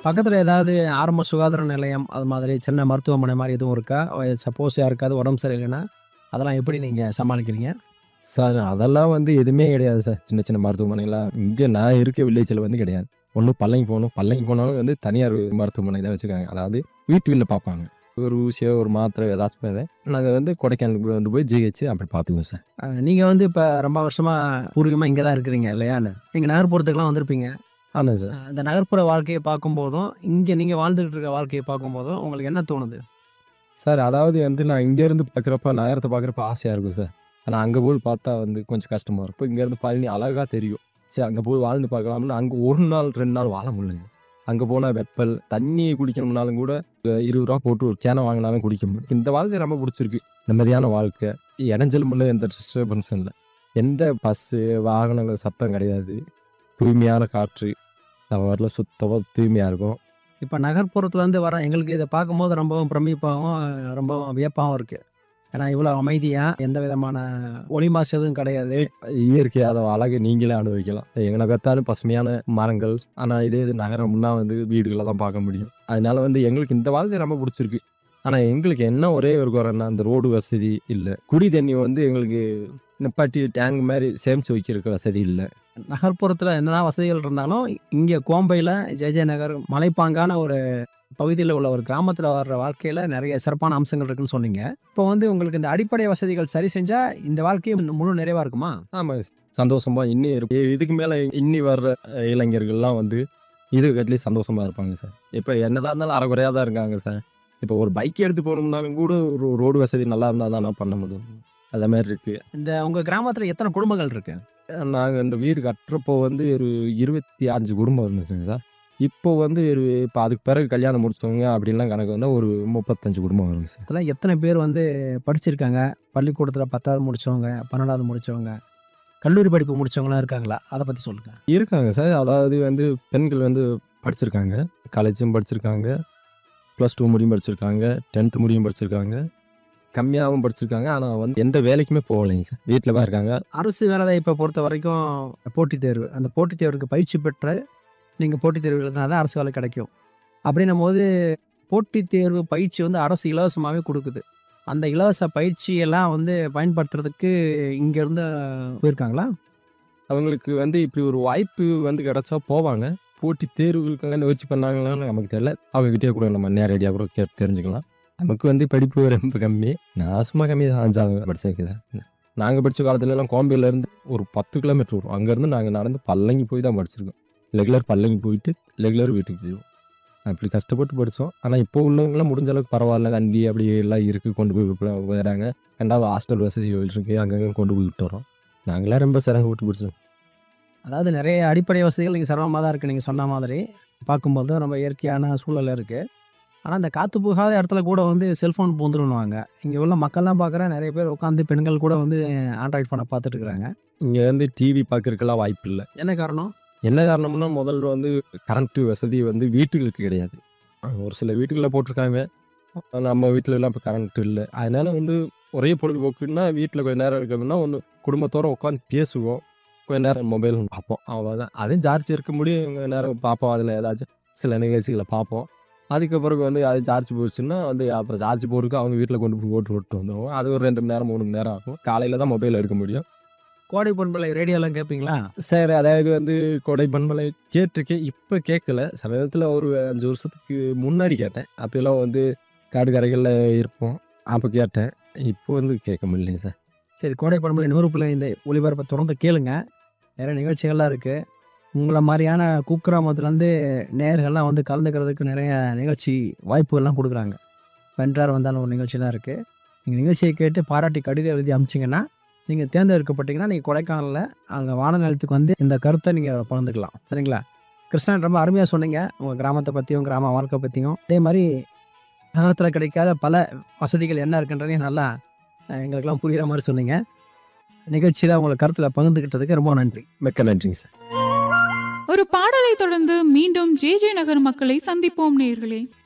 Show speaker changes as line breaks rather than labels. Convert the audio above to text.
பக்கத்தில் ஏதாவது ஆரம்ப சுகாதார நிலையம் அது மாதிரி சின்ன மருத்துவமனை மாதிரி எதுவும் இருக்கா சப்போஸ் யாருக்காவது உடம்பு சரியில்லைன்னா அதெல்லாம் எப்படி நீங்கள் சமாளிக்கிறீங்க
சார் அதெல்லாம் வந்து எதுவுமே கிடையாது சார் சின்ன சின்ன மருத்துவமனைலாம் இங்கே நான் இருக்க வில்லேஜில் வந்து கிடையாது ஒன்று பல்லங்கி போகணும் பல்லங்கி போனாலும் வந்து தனியார் மருத்துவமனை தான் வச்சுருக்காங்க அதாவது வீட்டுகளில் பார்ப்பாங்க ஒரு ஊசியோ ஒரு மாத்திரை ஏதாச்சும் நாங்கள் வந்து கொடைக்கானலுக்கு கொண்டு போய் ஜிஹெச் அப்படி பார்த்துக்குவோம் சார்
நீங்கள் வந்து இப்போ ரொம்ப வருஷமாக பூர்வீகமாக இங்கே தான் இருக்கிறீங்க இல்லையான்னு நீங்கள் நகர்ப்புறத்துக்குலாம் வந்திருப்பீங்க
ஆமாம் சார்
அந்த நகர்ப்புற வாழ்க்கையை பார்க்கும்போதும் இங்கே நீங்கள் வாழ்ந்துகிட்டு இருக்க வாழ்க்கையை பார்க்கும்போதும் உங்களுக்கு என்ன தோணுது
சார் அதாவது வந்து நான் இங்கேருந்து பார்க்குறப்ப நகரத்தை பார்க்குறப்ப ஆசையாக இருக்கும் சார் ஆனால் அங்கே போய் பார்த்தா வந்து கொஞ்சம் கஷ்டமாக இருக்கும் இங்கேருந்து பழனி அழகாக தெரியும் சரி அங்கே போய் வாழ்ந்து பார்க்கலாம்னு அங்கே ஒரு நாள் ரெண்டு நாள் வாழ முடியலைங்க அங்கே போனால் வெப்பல் தண்ணியை குடிக்கணும்னாலும் கூட அஹ், இருபது ரூபா போட்டு ஒரு கேனை வாங்கினாலும் குடிக்க முடியும் இந்த வாழ்க்கை ரொம்ப பிடிச்சிருக்கு நிம்மதியான வாழ்க்கை இடைஞ்சலும் இல்லை எந்த டிஸ்டர்பன்ஸும் இல்லை எந்த பஸ்ஸு வாகனங்கள் சத்தம் கிடையாது தூய்மையான காற்று நம்ம வரல சுத்தமாக தூய்மையாக இருக்கும்
இப்போ நகர்ப்புறத்துலேருந்து வர எங்களுக்கு இதை பார்க்கும்போது ரொம்பவும் பிரமிப்பாகவும் ரொம்பவும் வியப்பாகவும் இருக்குது ஏன்னா இவ்வளோ அமைதியாக எந்த விதமான ஒளி மாசு எதுவும் கிடையாது
இயற்கையான அழகை நீங்களே அனுபவிக்கலாம் எங்களை பார்த்தாலும் பசுமையான மரங்கள் ஆனால் இதே இது நகரம்னா வந்து வீடுகளை தான் பார்க்க முடியும் அதனால வந்து எங்களுக்கு இந்த வாழ்க்கை ரொம்ப பிடிச்சிருக்கு ஆனால் எங்களுக்கு என்ன ஒரே ஒரு குறைன்னா அந்த ரோடு வசதி இல்லை குடி தண்ணி வந்து எங்களுக்கு நிப்பாட்டி டேங்க் மாதிரி சேமிச்சு வைக்கிறதுக்கு வசதி இல்லை
நகர்ப்புறத்தில் என்னதான் வசதிகள் இருந்தாலும் இங்கே கோம்பையில் ஜெஜே நகர் மலைப்பாங்கான ஒரு பகுதியில் உள்ள ஒரு கிராமத்தில் வர்ற வாழ்க்கையில் நிறைய சிறப்பான அம்சங்கள் இருக்குன்னு சொன்னீங்க இப்போ வந்து உங்களுக்கு இந்த அடிப்படை வசதிகள் சரி செஞ்சால் இந்த வாழ்க்கை முழு நிறைவாக இருக்குமா
ஆமாம் சந்தோஷமா இன்னி இருக்கு இதுக்கு மேலே இன்னி வர்ற அஹ், இளைஞர்கள்லாம் வந்து இது கட்லி சந்தோஷமா இருப்பாங்க சார் இப்போ என்னதான் இருந்தாலும் அரைக்குறையாக தான் இருக்காங்க சார் இப்போ ஒரு பைக் எடுத்து போகணும்னாலும் கூட ஒரு ரோடு வசதி நல்லா இருந்தால் தான் நான் பண்ண முடியும் அதே மாதிரி இருக்குது
இந்த உங்கள் கிராமத்தில் எத்தனை குடும்பங்கள் இருக்கு
நாங்கள் இந்த வீடு கட்டுறப்போ வந்து ஒரு இருபத்தி அஞ்சு குடும்பம் இருந்துச்சுங்க சார் இப்போ வந்து ஒரு இப்போ அதுக்கு பிறகு கல்யாணம் முடிச்சவங்க அப்படின்லாம் கணக்கு வந்தால் ஒரு முப்பத்தஞ்சு குடும்பம் வருங்க சார்
இதில் எத்தனை பேர் வந்து படிச்சிருக்காங்க பள்ளிக்கூடத்தில் பத்தாவது முடிச்சவங்க பன்னெண்டாவது முடிச்சவங்க கல்லூரி படிப்பு முடிச்சவங்களாம் இருக்காங்களா அதை பற்றி சொல்லுங்கள்
இருக்காங்க சார் அதாவது வந்து பெண்கள் வந்து படிச்சிருக்காங்க காலேஜும் படிச்சிருக்காங்க ப்ளஸ் டூ முடியும் படிச்சிருக்காங்க டென்த்து முடியும் படிச்சிருக்காங்க கம்மியாகவும் படிச்சிருக்காங்க ஆனால் வந்து எந்த வேலைக்குமே போகலைங்க சார் வீட்டில் தான் இருக்காங்க
அரசு வேலைவாய்ப்பை பொறுத்த வரைக்கும் போட்டித் தேர்வு அந்த போட்டித் தேர்வுக்கு பயிற்சி பெற்ற நீங்கள் போட்டித் தேர்வு எழுதினா தான் அரசு வேலை கிடைக்கும் அப்படின்னும் போது போட்டித் தேர்வு பயிற்சி வந்து அரசு இலவசமாகவே கொடுக்குது அந்த இலவச பயிற்சியெல்லாம் வந்து பயன்படுத்துறதுக்கு இங்கேருந்து போயிருக்காங்களா
அவங்களுக்கு வந்து இப்படி ஒரு வாய்ப்பு வந்து கிடைச்சா போவாங்க போட்டி தேர்வுகளுக்காக முயற்சி பண்ணாங்களான்னு நமக்கு தெரியல அவங்ககிட்டயே கூட நம்ம நேரடியாக கூட கேட்டு தெரிஞ்சுக்கலாம் நமக்கு வந்து படிப்பு ரொம்ப கம்மி நான் சும்மா கம்மி தான் அஞ்சாவது படிச்சிருக்கேன் நாங்கள் படித்த காலத்துலலாம் கோம்பையிலேருந்து ஒரு பத்து கிலோமீட்டர் வரும் அங்கேருந்து நாங்கள் நடந்து பல்லங்கி போய் தான் படிச்சிருக்கோம் ரெகுலர் பல்லங்கி போயிட்டு ரெகுலர் வீட்டுக்கு போயிடுவோம் அப்படி கஷ்டப்பட்டு படித்தோம் ஆனால் இப்போ உள்ளவங்களாம் முடிஞ்ச அளவுக்கு பரவாயில்ல கண்டி அப்படி எல்லாம் இருக்குது கொண்டு போய் விட்டு வராங்க ரெண்டாவது ஹாஸ்டல் வசதிகள் இருக்குது அங்கங்கே கொண்டு போய் விட்டு வரோம் நாங்களாம் ரொம்ப சிறங்க விட்டு பிடிச்சோம்
அதாவது நிறைய அடிப்படை வசதிகள் இங்கே சிரமமாக தான் இருக்குது நீங்கள் சொன்ன மாதிரி பார்க்கும்போது ரொம்ப இயற்கையான சூழல் இருக்குது ஆனால் இந்த காற்று புகாத இடத்துல கூட வந்து செல்ஃபோன் பூந்துருவாங்க இங்கே உள்ள மக்கள்லாம் பார்க்குறேன் நிறைய பேர் உட்காந்து பெண்கள் கூட வந்து ஆண்ட்ராய்ட் ஃபோனை பார்த்துட்டு இருக்கிறாங்க
இங்கே வந்து டிவி பார்க்கறதுக்கெல்லாம் வாய்ப்பு இல்லை
என்ன காரணம்
என்ன காரணம்னா முதல்ல வந்து கரண்ட்டு வசதி வந்து வீட்டுகளுக்கு கிடையாது ஒரு சில வீட்டுகளில் போட்டிருக்காங்க நம்ம வீட்டில எல்லாம் இப்போ கரண்ட் இல்லை அதனால வந்து ஒரே பொழுதுபோக்குன்னா வீட்டில் கொஞ்ச நேரம் இருக்கணும்னா ஒன்று குடும்பத்தோடு உட்காந்து பேசுவோம் கொஞ்ச நேரம் மொபைல் பார்ப்போம் அவ்வளோதான் அதுவும் சார்ஜ் இருக்க முடியும் கொஞ்ச நேரம் பார்ப்போம் அதில் ஏதாச்சும் சில நிகழ்ச்சிகளை பார்ப்போம் அதுக்கப்புறம் வந்து அது சார்ஜ் போச்சுன்னா வந்து அப்புறம் சார்ஜ் போடுறதுக்கு அவங்க வீட்டில் கொண்டு போய் போட்டு விட்டு வந்துடுவோம் அது ஒரு ரெண்டு மணி நேரம் மூணு மணி நேரம் ஆகும் காலையில் தான் மொபைல் எடுக்க முடியும்
கோடை பண்பலை ரேடியோலாம் கேட்பீங்களா
சரி அதாவது வந்து கொடை பண்பலை கேட்டிருக்கேன் இப்போ கேட்கல சமீபத்தில் ஒரு அஞ்சு வருஷத்துக்கு முன்னாடி கேட்டேன் அப்போலாம் வந்து காடு கரைகளில் இருப்போம் அப்போ கேட்டேன் இப்போ வந்து கேட்க முடியலைங்க சார்
சரி கோடை பண்பலை நூறுப்பில் இந்த ஒளிபரப்பை தொடர்ந்து கேளுங்க நிறைய நிகழ்ச்சிகள்லாம் இருக்குது உங்களை மாதிரியான குக்கிராமத்துலேருந்து நேர்கள்லாம் வந்து கலந்துக்கிறதுக்கு நிறைய நிகழ்ச்சி வாய்ப்புகள்லாம் கொடுக்குறாங்க வென்றார் வந்தாலும் ஒரு நிகழ்ச்சிலாம் இருக்குது நீங்கள் நிகழ்ச்சியை கேட்டு பாராட்டி கடிதம் எழுதி அமிச்சிங்கன்னா நீங்கள் தேர்ந்தெடுக்கப்பட்டீங்கன்னா நீங்கள் கொடைக்கானலில் அங்கே வானநிலத்துக்கு வந்து இந்த கருத்தை நீங்கள் பகிர்ந்துக்கலாம் சரிங்களா கிருஷ்ணன் ரொம்ப அருமையாக சொன்னீங்க உங்கள் கிராமத்தை பற்றியும் கிராம வாழ்க்கை பற்றியும் அதே மாதிரி நகரத்தில் கிடைக்காத பல வசதிகள் என்ன இருக்குன்றதையும் நல்லா அஹ், எங்களுக்கெல்லாம் புரிகிற மாதிரி சொன்னீங்க நிகழ்ச்சியில் உங்களை கருத்தில் பகிர்ந்துக்கிட்டதுக்கு ரொம்ப நன்றி
மிக்க நன்றிங்க சார்
ஒரு பாடலை தொடர்ந்து மீண்டும் ஜே ஜே நகர் மக்களை சந்திப்போம் நேர்களே